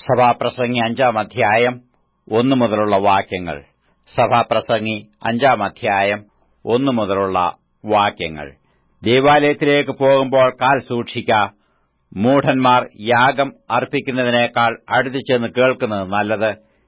സഭാപ്രസംഗി അഞ്ചാം അധ്യായം ഒന്നു മുതലുള്ള വാക്യങ്ങൾ സഭാപ്രസംഗി അഞ്ചാം അധ്യായം ഒന്നു മുതലുള്ള വാക്യങ്ങൾ ദേവാലയത്തിലേക്ക് പോകുമ്പോൾ കാൽ സൂക്ഷിക്ക മൂഢന്മാർ യാഗം അർപ്പിക്കുന്നതിനേക്കാൾ അടുത്തു ചെന്ന് കേൾക്കുന്നത് നല്ലത്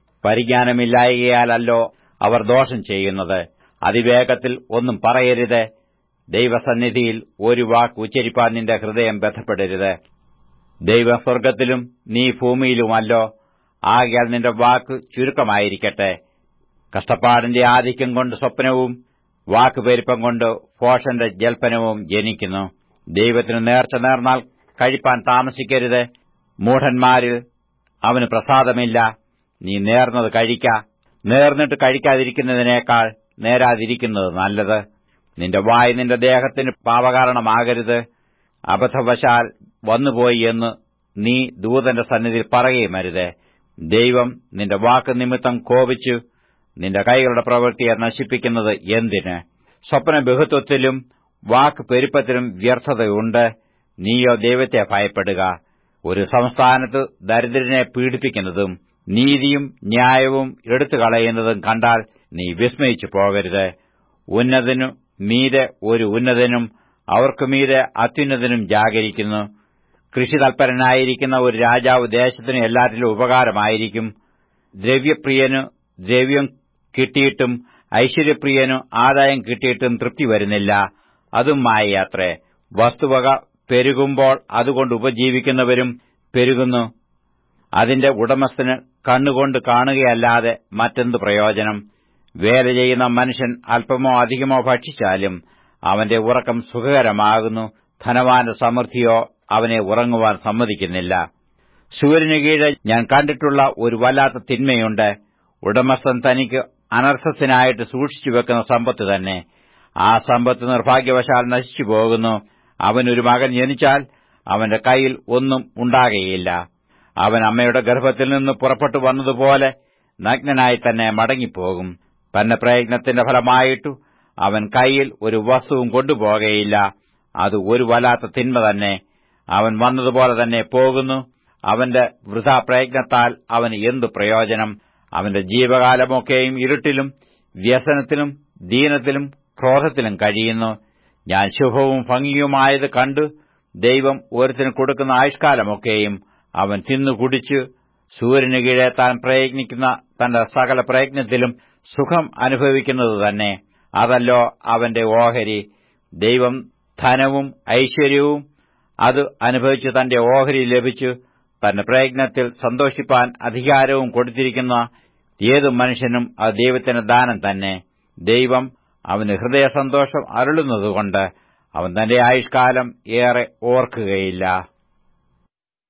പരിജ്ഞാനമില്ലായകയാലല്ലോ അവർ ദോഷം ചെയ്യുന്നത് അതിവേഗത്തിൽ ഒന്നും പറയരുത് ദൈവസന്നിധിയിൽ ഒരു വാക്ക് ഉച്ചരിപ്പാൻ നിന്റെ ഹൃദയം ബന്ധപ്പെടരുത് ദൈവസ്വർഗത്തിലും നീ ഭൂമിയിലുമല്ലോ ആകയാൽ നിന്റെ വാക്ക് ചുരുക്കമായിരിക്കട്ടെ കഷ്ടപ്പാടിന്റെ ആധിക്യം കൊണ്ട് സ്വപ്നവും വാക്കുപെരുപ്പം കൊണ്ട് ഭോഷന്റെ ജൽപ്പനവും ജനിക്കുന്നു ദൈവത്തിന് നേർച്ച നേർന്നാൽ കഴിപ്പാൻ താമസിക്കരുത് മൂഢന്മാരിൽ അവന് പ്രസാദമില്ല നീ നേർന്നത് കഴിക്ക നേർന്നിട്ട് കഴിക്കാതിരിക്കുന്നതിനേക്കാൾ നേരാതിരിക്കുന്നത് നല്ലത് നിന്റെ വായ് നിന്റെ ദേഹത്തിന് പാപകാരണമാകരുത് അബദ്ധവശാൽ വന്നുപോയി എന്ന് നീ ദൂതന്റെ സന്നിധിയിൽ പറയുമരുത് ദൈവം നിന്റെ വാക്ക് നിമിത്തം കോപിച്ചു നിന്റെ കൈകളുടെ പ്രവൃത്തിയെ നശിപ്പിക്കുന്നത് എന്തിന് സ്വപ്ന ബഹുത്വത്തിലും വാക്ക് പെരുപ്പത്തിലും വ്യർത്ഥതയുണ്ട് നീയോ ദൈവത്തെ ഭയപ്പെടുക ഒരു സംസ്ഥാനത്ത് ദരിദ്രനെ പീഡിപ്പിക്കുന്നതും നീതിയും ന്യായവും എടുത്തു കളയുന്നതും കണ്ടാൽ നീ വിസ്മയിച്ചു പോകരുത് ഉന്നതനു മീതെ ഒരു ഉന്നതനും അവർക്കു മീതെ അത്യുന്നതനും ജാഗരിക്കുന്നു കൃഷി തൽപരനായിരിക്കുന്ന ഒരു രാജാവ് ദേശത്തിന് എല്ലാറ്റിലും ഉപകാരമായിരിക്കും ദ്രവ്യപ്രിയനു ദ്രവ്യം കിട്ടിയിട്ടും ഐശ്വര്യപ്രിയനു ആദായം കിട്ടിയിട്ടും തൃപ്തി വരുന്നില്ല അതും മായയാത്രേ വസ്തുവക പെരുകുമ്പോൾ അതുകൊണ്ട് ഉപജീവിക്കുന്നവരും പെരുകുന്നു അതിന്റെ ഉടമസ്ഥന് കണ്ണുകൊണ്ട് കാണുകയല്ലാതെ മറ്റെന്ത് പ്രയോജനം വേല ചെയ്യുന്ന മനുഷ്യൻ അല്പമോ അധികമോ ഭക്ഷിച്ചാലും അവന്റെ ഉറക്കം സുഖകരമാകുന്നു ധനവാന്റെ സമൃദ്ധിയോ അവനെ ഉറങ്ങുവാൻ സമ്മതിക്കുന്നില്ല സൂര്യന് കീഴെ ഞാൻ കണ്ടിട്ടുള്ള ഒരു വല്ലാത്ത തിന്മയുണ്ട് ഉടമസ്ഥൻ തനിക്ക് അനർത്ഥത്തിനായിട്ട് സൂക്ഷിച്ചു വെക്കുന്ന സമ്പത്ത് തന്നെ ആ സമ്പത്ത് നിർഭാഗ്യവശാൽ നശിച്ചു പോകുന്നു അവനൊരു മകൻ ജനിച്ചാൽ അവന്റെ കയ്യിൽ ഒന്നും ഉണ്ടാകുകയില്ല അവൻ അമ്മയുടെ ഗർഭത്തിൽ നിന്ന് പുറപ്പെട്ടു വന്നതുപോലെ നഗ്നനായി തന്നെ മടങ്ങിപ്പോകും തന്റെ പ്രയത്നത്തിന്റെ ഫലമായിട്ടു അവൻ കയ്യിൽ ഒരു വസ്തുവും കൊണ്ടുപോകുകയില്ല അത് ഒരു വല്ലാത്ത തിന്മ തന്നെ അവൻ വന്നതുപോലെ തന്നെ പോകുന്നു അവന്റെ വൃഥാ പ്രയത്നത്താൽ അവന് എന്തു പ്രയോജനം അവന്റെ ജീവകാലമൊക്കെയും ഇരുട്ടിലും വ്യസനത്തിലും ദീനത്തിലും ക്രോധത്തിലും കഴിയുന്നു ഞാൻ ശുഭവും ഭംഗിയുമായത് കണ്ടു ദൈവം ഓരോരുത്തന് കൊടുക്കുന്ന ആയുഷ്കാലമൊക്കെയും അവൻ തിന്നു കുടിച്ച് സൂര്യന് കീഴെ താൻ പ്രയത്നിക്കുന്ന തന്റെ സകല പ്രയത്നത്തിലും സുഖം അനുഭവിക്കുന്നത് തന്നെ അതല്ലോ അവന്റെ ഓഹരി ദൈവം ധനവും ഐശ്വര്യവും അത് അനുഭവിച്ച് തന്റെ ഓഹരി ലഭിച്ചു തന്റെ പ്രയത്നത്തിൽ സന്തോഷിപ്പാൻ അധികാരവും കൊടുത്തിരിക്കുന്ന ഏതു മനുഷ്യനും അത് ദൈവത്തിന് ദാനം തന്നെ ദൈവം അവന് ഹൃദയസന്തോഷം അരുളുന്നതുകൊണ്ട് അവൻ തന്റെ ആയുഷ്കാലം ഏറെ ഓർക്കുകയില്ല